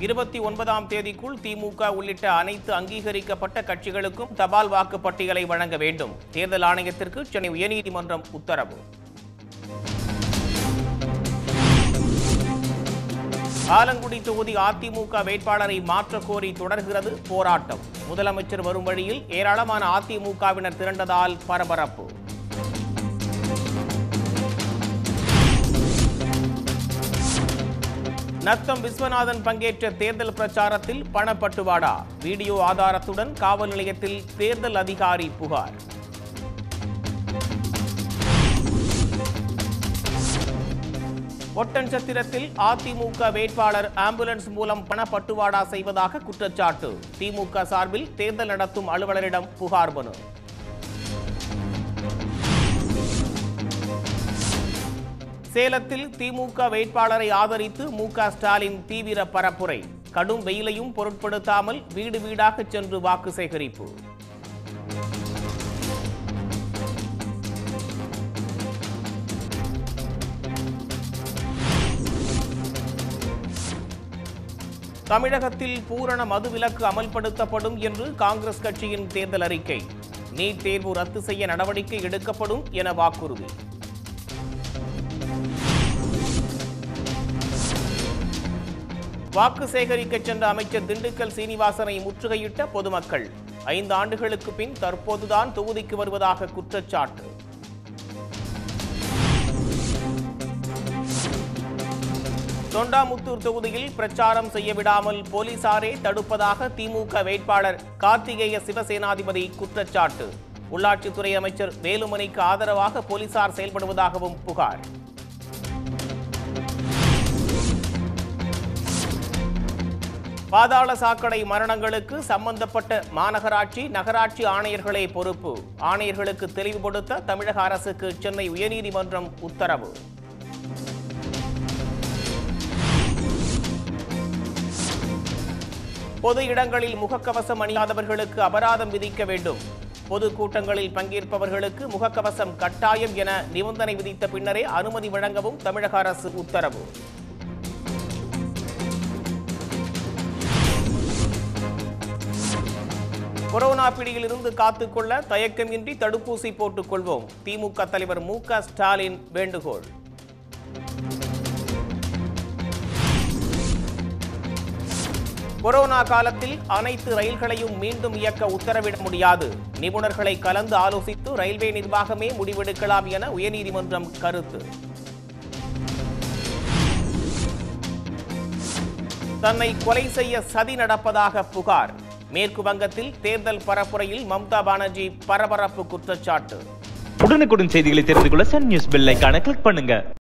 இருபத்தி ஒன்பதாம் தேதிக்குள் திமுக உள்ளிட்ட அனைத்து அங்கீகரிக்கப்பட்ட கட்சிகளுக்கும் தபால் வாக்கு பட்டியலை வழங்க வேண்டும் தேர்தல் ஆணையத்திற்கு சென்னை உயர்நீதிமன்றம் உத்தரவு ஆலங்குடி தொகுதி அதிமுக வேட்பாளரை மாற்றக் கோரி தொடர்கிறது போராட்டம் முதலமைச்சர் வரும் வழியில் ஏராளமான அதிமுகவினர் திரண்டதால் பரபரப்பு நத்தம் விஸ்வநாதன் பங்கேற்ற தேர்தல் பிரச்சாரத்தில் பணப்பட்டுவாடா வீடியோ ஆதாரத்துடன் காவல் நிலையத்தில் தேர்தல் அதிகாரி புகார் ஒட்டன்சத்திரத்தில் அதிமுக வேட்பாளர் ஆம்புலன்ஸ் மூலம் பணப்பட்டுவாடா செய்வதாக குற்றச்சாட்டு திமுக சார்பில் தேர்தல் நடத்தும் அலுவலரிடம் புகார் மனு சேலத்தில் திமுக வேட்பாளரை ஆதரித்து மு க ஸ்டாலின் தீவிர பரப்புரை கடும் வெயிலையும் பொருட்படுத்தாமல் வீடு வீடாக சென்று வாக்கு சேகரிப்பு தமிழகத்தில் பூரண மதுவிலக்கு அமல்படுத்தப்படும் என்று காங்கிரஸ் கட்சியின் தேர்தல் அறிக்கை நீட் தேர்வு ரத்து செய்ய நடவடிக்கை எடுக்கப்படும் என வாக்குறுதி வாக்கு சேகரிக்க சென்ற அமைச்சர் திண்டுக்கல் சீனிவாசனை முற்றுகையிட்ட பொதுமக்கள் ஐந்து ஆண்டுகளுக்கு பின் தற்போதுதான் தொகுதிக்கு வருவதாக குற்றச்சாட்டு தொண்டாமுத்தூர் தொகுதியில் பிரச்சாரம் செய்ய விடாமல் போலீசாரே தடுப்பதாக திமுக வேட்பாளர் கார்த்திகேய சிவசேனாதிபதி குற்றச்சாட்டு உள்ளாட்சித்துறை அமைச்சர் வேலுமணிக்கு ஆதரவாக போலீசார் செயல்படுவதாகவும் புகார் பாதாள சாக்கடை மரணங்களுக்கு சம்பந்தப்பட்ட மாநகராட்சி நகராட்சி ஆணையர்களே பொறுப்பு ஆணையர்களுக்கு தெளிவுபடுத்த தமிழக அரசுக்கு சென்னை உயர்நீதிமன்றம் உத்தரவு பொது இடங்களில் முகக்கவசம் அணியாதவர்களுக்கு அபராதம் விதிக்க வேண்டும் பொது கூட்டங்களில் பங்கேற்பவர்களுக்கு முகக்கவசம் கட்டாயம் என நிபந்தனை விதித்த பின்னரே அனுமதி வழங்கவும் தமிழக அரசு உத்தரவு கொரோனா பிடியில் இருந்து காத்துக்கொள்ள தயக்கமின்றி தடுப்பூசி போட்டுக் கொள்வோம் திமுக தலைவர் மு க ஸ்டாலின் வேண்டுகோள் கொரோனா காலத்தில் அனைத்து ரயில்களையும் மீண்டும் இயக்க உத்தரவிட முடியாது நிபுணர்களை கலந்து ஆலோசித்து ரயில்வே நிர்வாகமே முடிவெடுக்கலாம் என உயர்நீதிமன்றம் கருத்து தன்னை கொலை செய்ய சதி நடப்பதாக புகார் மேற்கு வங்கத்தில் தேர்தல் பரப்புரையில் மம்தா பானர்ஜி பரபரப்பு குற்றச்சாட்டு உடனுக்குடன் செய்திகளை தெரிந்து கொள்ள சன் நியூஸ் பெல் ஐகானை கிளிக் பண்ணுங்க